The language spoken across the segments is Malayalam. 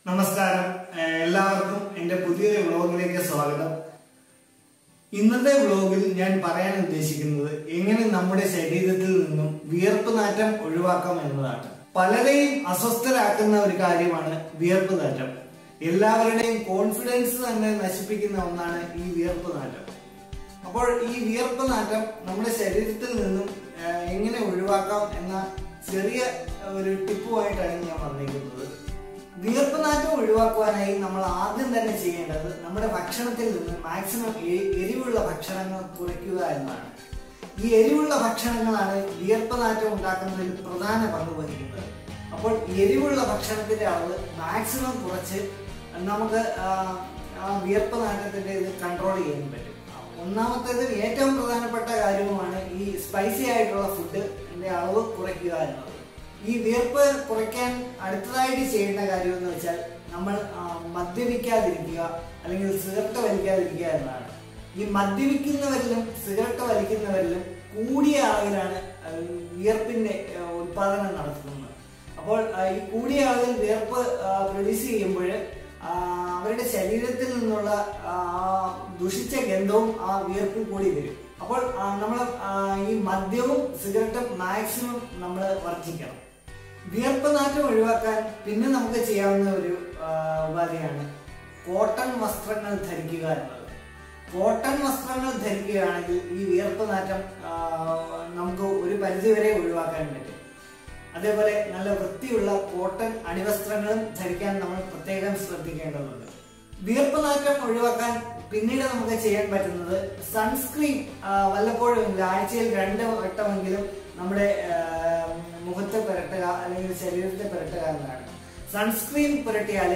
നമസ്കാരം ഏഹ് എല്ലാവർക്കും എൻ്റെ പുതിയൊരു വ്ളോഗിലേക്ക് സ്വാഗതം ഇന്നത്തെ വ്ളോഗിൽ ഞാൻ പറയാൻ ഉദ്ദേശിക്കുന്നത് എങ്ങനെ നമ്മുടെ ശരീരത്തിൽ നിന്നും വിയർപ്പ് നാറ്റം ഒഴിവാക്കാം എന്നതാണ് പലരെയും അസ്വസ്ഥരാക്കുന്ന ഒരു കാര്യമാണ് വിയർപ്പ് നാറ്റം എല്ലാവരുടെയും കോൺഫിഡൻസ് തന്നെ നശിപ്പിക്കുന്ന ഒന്നാണ് ഈ വിയർപ്പ് നാറ്റം അപ്പോൾ ഈ വിയർപ്പ് നാറ്റം നമ്മുടെ ശരീരത്തിൽ നിന്നും ഏഹ്, എങ്ങനെ ഒഴിവാക്കാം എന്ന ചെറിയ ഒരു ടിപ്പുമായിട്ടാണ് ഞാൻ വന്നിരിക്കുന്നത് വിയർപ്പ് നാറ്റം ഒഴിവാക്കുവാനായി നമ്മൾ ആദ്യം തന്നെ ചെയ്യേണ്ടത് നമ്മുടെ ഭക്ഷണത്തിൽ നിന്ന് മാക്സിമം എരിവുള്ള ഭക്ഷണങ്ങൾ കുറയ്ക്കുക എന്നതാണ് ഈ എരിവുള്ള ഭക്ഷണങ്ങളാണ് വിയർപ്പ് നാറ്റം ഉണ്ടാക്കുന്നതിൽ പ്രധാന പങ്ക് വഹിക്കുന്നത് അപ്പോൾ എരിവുള്ള ഭക്ഷണത്തിന്റെ അളവ് മാക്സിമം കുറച്ച് നമുക്ക് ആ, ആ വിയർപ്പ് നാറ്റത്തിന്റെ ഇത് കൺട്രോൾ ചെയ്യാൻ പറ്റും ഒന്നാമത്തേത് ഏറ്റവും പ്രധാനപ്പെട്ട കാര്യവുമാണ് ഈ സ്പൈസി ആയിട്ടുള്ള ഫുഡിന്റെ അളവ് കുറയ്ക്കുക എന്നത് ഈ വിയർപ്പ് കുറയ്ക്കാൻ അടുത്തതായിട്ട് ചെയ്യേണ്ട കാര്യം എന്ന് വെച്ചാൽ നമ്മൾ ആ, മദ്യപിക്കാതിരിക്കുക അല്ലെങ്കിൽ സിഗരറ്റ് വലിക്കാതിരിക്കുക എന്നതാണ് ഈ മദ്യപിക്കുന്നവരിലും സിഗരറ്റ് വലിക്കുന്നവരിലും കൂടിയ അളവിലാണ് ആ, വിയർപ്പിന്റെ ആ, ഉത്പാദനം നടത്തുന്നത് അപ്പോൾ ആ, ഈ കൂടിയ അളവിൽ വിയർപ്പ് പ്രൊഡ്യൂസ് ചെയ്യുമ്പോൾ അവരുടെ ശരീരത്തിൽ നിന്നുള്ള ആ, ദുഷിച്ച ഗന്ധവും ആ വിയർപ്പിൽ കൂടി വരും അപ്പോൾ നമ്മൾ ഈ മദ്യവും സിഗരറ്റും മാക്സിമം നമ്മൾ വർജിക്കണം വിയർപ്പ് നാറ്റം ഒഴിവാക്കാൻ പിന്നെ നമുക്ക് ചെയ്യാവുന്ന ഒരു ആ, ഉപാധിയാണ് കോട്ടൺ വസ്ത്രങ്ങൾ ധരിക്കുക എന്നത് കോട്ടൺ വസ്ത്രങ്ങൾ ധരിക്കുകയാണെങ്കിൽ ഈ വിയർപ്പ് നാറ്റം ആ, നമുക്ക് ഒരു പരിധിവരെ ഒഴിവാക്കാൻ പറ്റും അതേപോലെ നല്ല വൃത്തിയുള്ള കോട്ടൺ അടിവസ്ത്രങ്ങളും ധരിക്കാൻ നമ്മൾ പ്രത്യേകം ശ്രദ്ധിക്കേണ്ടതുണ്ട് വിയർപ്പ് നാറ്റം ഒഴിവാക്കാൻ പിന്നീട് നമുക്ക് ചെയ്യാൻ പറ്റുന്നത് സൺസ്ക്രീൻ ആ, വല്ലപ്പോഴും എങ്കിലും ആഴ്ചയിൽ രണ്ട് വട്ടമെങ്കിലും നമ്മുടെ ആ, മുഖത്ത് പുരട്ടുക അല്ലെങ്കിൽ ശരീരത്തെ പുരട്ടുക എന്നതാണ് സൺസ്ക്രീൻ പുരട്ടിയാൽ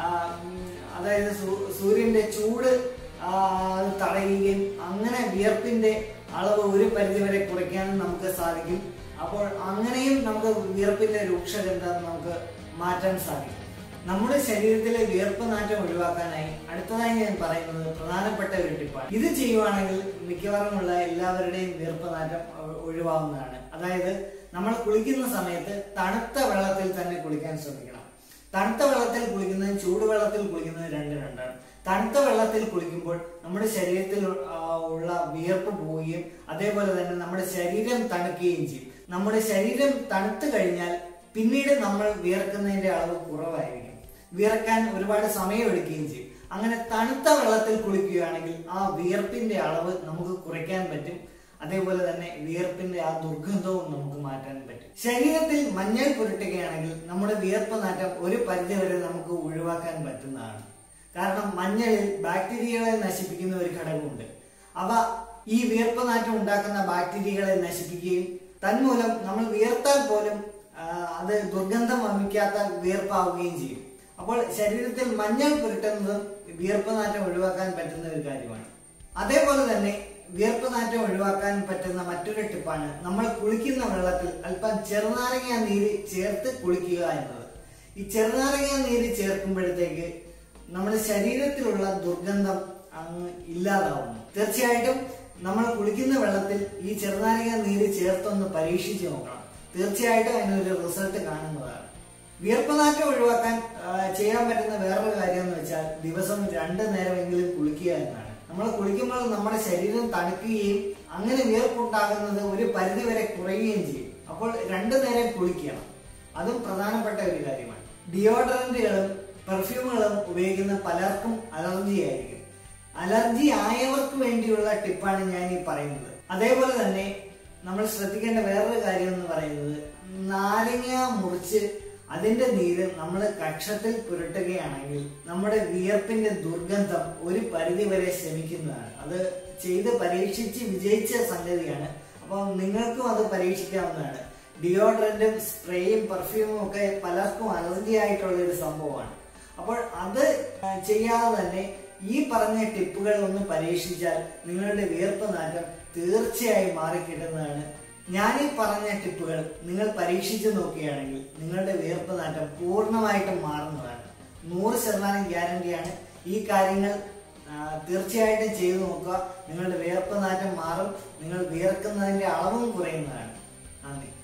അതായത് സൂ- സൂര്യന്റെ ചൂട് ആ, അത് തടയുകയും അങ്ങനെ വിയർപ്പിന്റെ അളവ് ഒരു പരിധിവരെ കുറയ്ക്കാനും നമുക്ക് സാധിക്കും അപ്പോൾ അങ്ങനെയും നമുക്ക് വിയർപ്പിന്റെ രൂക്ഷഗന്ധം നമുക്ക് മാറ്റാൻ സാധിക്കും നമ്മുടെ ശരീരത്തിലെ വിയർപ്പ് നാറ്റം ഒഴിവാക്കാനായി അടുത്തതായി ഞാൻ പറയുന്നത് പ്രധാനപ്പെട്ട ഒരു ടിപ്പാണ് ഇത് ചെയ്യുവാണെങ്കിൽ മിക്കവാറുമുള്ള എല്ലാവരുടെയും വിയർപ്പ് നാറ്റം ഒ- ഒഴിവാകുന്നതാണ് അതായത് നമ്മൾ കുളിക്കുന്ന സമയത്ത് തണുത്ത വെള്ളത്തിൽ തന്നെ കുളിക്കാൻ ശ്രമിക്കണം തണുത്ത വെള്ളത്തിൽ കുളിക്കുന്നതും ചൂടുവെള്ളത്തിൽ കുളിക്കുന്നതും രണ്ട് രണ്ടാണ് തണുത്ത വെള്ളത്തിൽ കുളിക്കുമ്പോൾ നമ്മുടെ ശരീരത്തിൽ ആ, ഉള്ള വിയർപ്പ് പോവുകയും അതേപോലെ തന്നെ നമ്മുടെ ശരീരം തണുക്കുകയും ചെയ്യും നമ്മുടെ ശരീരം തണുത്തു കഴിഞ്ഞാൽ പിന്നീട് നമ്മൾ വിയർക്കുന്നതിന്റെ അളവ് കുറവായിരിക്കും വിയർക്കാൻ ഒരുപാട് സമയം എടുക്കുകയും ചെയ്യും അങ്ങനെ തണുത്ത വെള്ളത്തിൽ കുളിക്കുകയാണെങ്കിൽ ആ വിയർപ്പിന്റെ അളവ് നമുക്ക് കുറയ്ക്കാൻ പറ്റും അതേപോലെ തന്നെ വിയർപ്പിന്റെ ആ ദുർഗന്ധവും നമുക്ക് മാറ്റാൻ പറ്റും ശരീരത്തിൽ മഞ്ഞൾ പുരട്ടുകയാണെങ്കിൽ നമ്മുടെ വിയർപ്പ് നാറ്റം ഒരു പരിധി വരെ നമുക്ക് ഒഴിവാക്കാൻ പറ്റുന്നതാണ് കാരണം മഞ്ഞളിൽ ബാക്ടീരിയകളെ നശിപ്പിക്കുന്ന ഒരു ഘടകമുണ്ട് അവ ഈ വിയർപ്പ് നാറ്റം ഉണ്ടാക്കുന്ന ബാക്ടീരിയകളെ നശിപ്പിക്കുകയും തന്മൂലം നമ്മൾ വിയർത്താൽ പോലും ആ, അത് ദുർഗന്ധം വമിക്കാത്ത വിയർപ്പാവുകയും ചെയ്യും അപ്പോൾ ശരീരത്തിൽ മഞ്ഞൾ പുരട്ടുന്നതും വിയർപ്പ് നാറ്റം ഒഴിവാക്കാൻ പറ്റുന്ന ഒരു കാര്യമാണ് അതേപോലെ തന്നെ വിയർപ്പ് നാറ്റം ഒഴിവാക്കാൻ പറ്റുന്ന മറ്റൊരു ടിപ്പാണ് നമ്മൾ കുളിക്കുന്ന വെള്ളത്തിൽ അല്പം ചെറുനാരങ്ങ നീര് ചേർത്ത് കുളിക്കുക എന്നത് ഈ ചെറുനാരങ്ങ നീര് ചേർക്കുമ്പോഴത്തേക്ക് നമ്മുടെ ശരീരത്തിലുള്ള ദുർഗന്ധം അങ്ങ് ഇല്ലാതാവുന്നു തീർച്ചയായിട്ടും നമ്മൾ കുളിക്കുന്ന വെള്ളത്തിൽ ഈ ചെറുനാരങ്ങ നീര് ചേർത്തൊന്ന് പരീക്ഷിച്ച് നോക്കണം തീർച്ചയായിട്ടും അതിനൊരു റിസൾട്ട് കാണുന്നതാണ് വിയർപ്പ് നാറ്റം ഒഴിവാക്കാൻ ആ, ചെയ്യാൻ പറ്റുന്ന വേറൊരു കാര്യം എന്ന് വെച്ചാൽ ദിവസം രണ്ടു നേരമെങ്കിലും കുളിക്കുക എന്നതാണ് നമ്മൾ കുളിക്കുമ്പോൾ നമ്മുടെ ശരീരം തണുക്കുകയും അങ്ങനെ വിയർപ്പുണ്ടാകുന്നത് ഒരു പരിധി വരെ കുറയുകയും ചെയ്യും അപ്പോൾ രണ്ടു നേരം കുളിക്കണം അതും പ്രധാനപ്പെട്ട ഒരു കാര്യമാണ് ഡിയോഡറന്റുകളും പെർഫ്യൂമുകളും ഉപയോഗിക്കുന്ന പലർക്കും അലർജി ആയിരിക്കും അലർജി ആയവർക്ക് വേണ്ടിയുള്ള ടിപ്പാണ് ഞാൻ ഈ പറയുന്നത് അതേപോലെ തന്നെ നമ്മൾ ശ്രദ്ധിക്കേണ്ട വേറൊരു കാര്യം എന്ന് പറയുന്നത് നാരങ്ങ മുറിച്ച് അതിന്റെ നീര് നമ്മൾ കക്ഷത്തിൽ പുരട്ടുകയാണെങ്കിൽ നമ്മുടെ വിയർപ്പിന്റെ ദുർഗന്ധം ഒരു പരിധി വരെ ശമിക്കുന്നതാണ് അത് ചെയ്ത് പരീക്ഷിച്ച് വിജയിച്ച സംഗതിയാണ് അപ്പോൾ നിങ്ങൾക്കും അത് പരീക്ഷിക്കാവുന്നതാണ് ഡിയോഡ്രന്റും സ്പ്രേയും പെർഫ്യൂമും ഒക്കെ പലർക്കും അലർജി ആയിട്ടുള്ള ഒരു സംഭവമാണ് അപ്പോൾ അത് ചെയ്യാതെ തന്നെ ഈ പറഞ്ഞ ടിപ്പുകൾ ഒന്ന് പരീക്ഷിച്ചാൽ നിങ്ങളുടെ വിയർപ്പ് നാറ്റം തീർച്ചയായും മാറിക്കിട്ടുന്നതാണ് ഞാൻ ഈ പറഞ്ഞ ടിപ്പുകൾ നിങ്ങൾ പരീക്ഷിച്ചു നോക്കുകയാണെങ്കിൽ നിങ്ങളുടെ വിയർപ്പ് നാറ്റം പൂർണ്ണമായിട്ടും മാറുന്നതാണ് നൂറ് ശതമാനം ഗ്യാരണ്ടിയാണ് ഈ കാര്യങ്ങൾ ആ, തീർച്ചയായിട്ടും ചെയ്തു നോക്കുക നിങ്ങളുടെ വിയർപ്പ് നാറ്റം മാറും നിങ്ങൾ വിയർക്കുന്നതിന്റെ അളവും കുറയുന്നതാണ് നന്ദി